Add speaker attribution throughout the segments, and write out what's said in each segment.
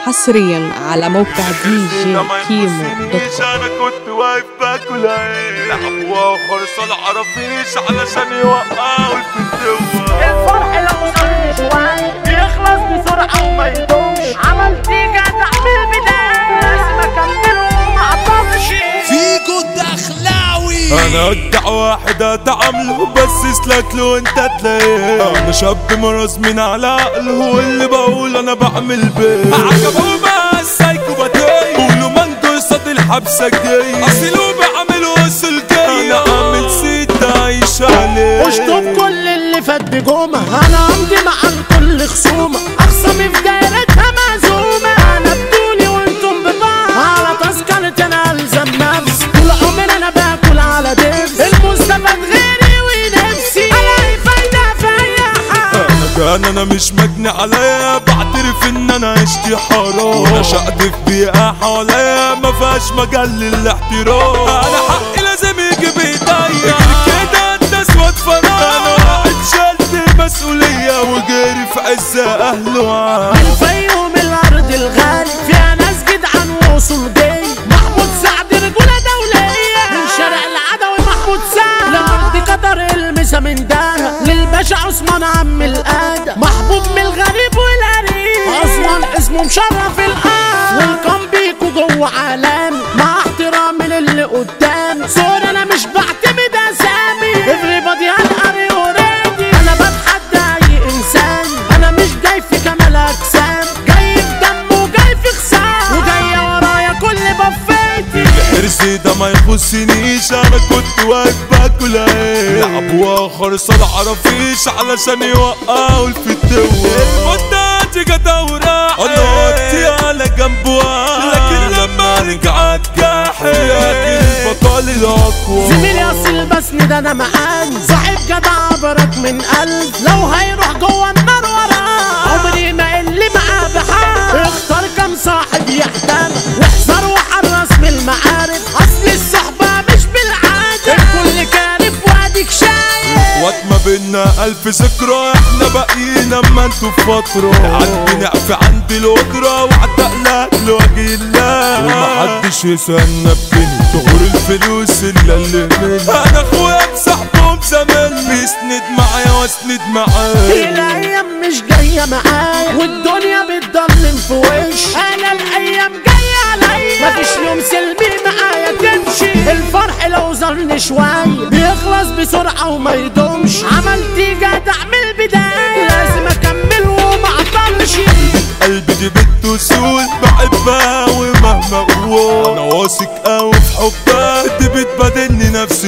Speaker 1: حصريا على موقع دي جي كيمو دوت كوم
Speaker 2: انا كنت واقف باكل عيش لعبوا خرصة العرفيش علشان يوقعوا الفتوة
Speaker 3: الفرح لو صار شوي بيخلص بسرعة وما يدومش عملت جدع من البداية لازم اكمله وما اعطاش
Speaker 4: فيكو الدخلاوي
Speaker 2: انا اجدع واحد اتعامله بس اسلك له انت تلاقيه انا شاب مرز من على عقله واللي بقول انا بعمل بيه عجبه بقى السايكوباتية قولوا مندو صد الحبسة الجاية اصله بعمله اصل جاي انا عامل ست عايش عليه
Speaker 3: اشطب كل اللي فات بجومة انا امضي مع الكل خصومة اخصامي في دايرتها مهزومة انا بدوني وانتم ببعض على تذكرة انا الزم نفسي طول عمري انا باكل على دبس المستفاد غيري ونفسي الاقي فايدة في اي حاجة
Speaker 2: كان انا مش مجني عليا بعترف ان انا عشت حرام ونشأت في بيئة حواليا ما فيهاش مجال للاحترام انا حقي لازم يجي بايديا غير كده الناس واتفرج انا واحد شلت المسؤولية وجري في عز اهله عام
Speaker 3: الفيوم الارض الغالي فيها ناس جدعان وصول جاي محمود سعد رجولة دولية من شارع العدوي محمود سعد لأرض قطر المسا من دارها للباشا عثمان عم القادة محبوب من الغريب والقريب عثمان اسمه مشرف الارض والكم بيكو جوه عالمي مع احترامي للي قدامي سوري انا مش بعتمد اسامي everybody هنقري اوريدي انا بتحدى اي انسان انا مش جاي في كمال اجسام جاي في دم وجاي في خسام وجايه ورايا كل بفيتي
Speaker 2: حرصي ده ما يخصنيش انا كنت واقف باكل عيش لعبوا خرصة العرفيش علشان يوقعوا الفتوة المدة تيجي دورة انا وقتي على جنب واحد لكن لما رجعت جاحد لكن البطل الاقوى
Speaker 3: زميلي اصل بسند انا معاك صاحب جدع برك من قلب لو هيروح جوه النار وراه عمري ما اللي معاه بحال اختار كم صاحب يحتال واحذر وحرص من المعارف اصل الصحبه مش بالعاده الكل كارف واديك شايف
Speaker 2: وقت ما بينا ألف ذكرى احنا باقيين اما انتوا في فترة عندي نقف عندي القدرة وعتق لك لوجه الله ومحدش يسألنا بجنيه تغور الفلوس الا اللي مني انا اخويا بصاحبهم زمان بيسند معايا واسند معاه
Speaker 3: الايام مش جايه معايا والدنيا بتضلم في وش انا الايام جايه عليا مفيش يوم سلبي معايا تمشي الفرح لو زرني شويه بيخلص بسرعه وما يدومش عملت جدع من البدايه لازم اكمل وما اعطلش
Speaker 2: قلبي دي بنت وسول بحبها ومهما اقول انا واثق قوي في حبها دي بتبادلني نفس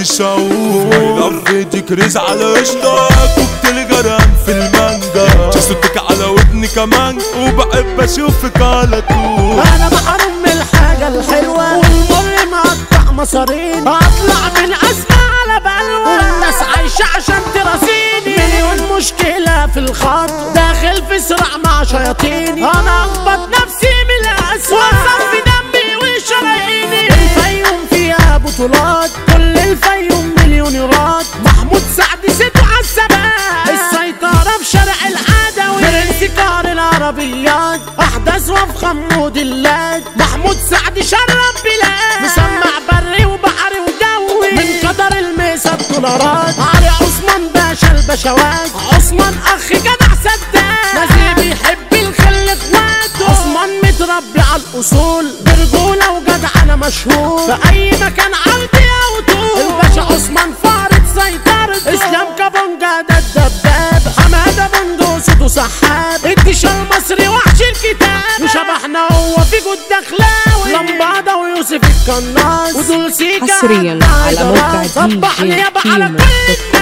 Speaker 2: الشعور لفيتي كريز على وشك وبتلي جران في المانجا صوتك على ودني كمان وبحب اشوفك على طول
Speaker 3: انا محروم من الحاجه الحلوه والمر مقطع مصارين اطلع من ازمه على بلوى والناس عايشه عشان تراسيني مليون مشكله في الخط داخل في صراع مع شياطيني انا اخبط نفسي من الاسوأ واصفي دمي وشراييني الفيوم فيها بطولات كل الفيوم مليونيرات محمود سعد سيتو عالثبات السيطره في شارع العدوي برنس كار العربيات احدث وافخم موديلات محمود سعد شرب بلاد مسمع بري وبحري وجوي من قدر الميسا الدولارات علي عثمان باشا البشوات عثمان اخ جدع سداد نزيه بيحب الخل اخواته عثمان متربي على الاصول برجوله وجدع انا مشهور في اي مكان عرضي او طول الباشا عثمان فارض سيطرته اسلام كابونجا ده الدباب حماده بندق صوته سحاب الديش المصري وحش الكتاب وشبحنا هو في جود دخلاوي لمبادة ويوسف القناص ودول سيكا
Speaker 1: حصرياً على موقع
Speaker 3: صبحني
Speaker 1: DJ
Speaker 3: يابا على
Speaker 1: كيمو
Speaker 3: كل
Speaker 1: دوت كوم.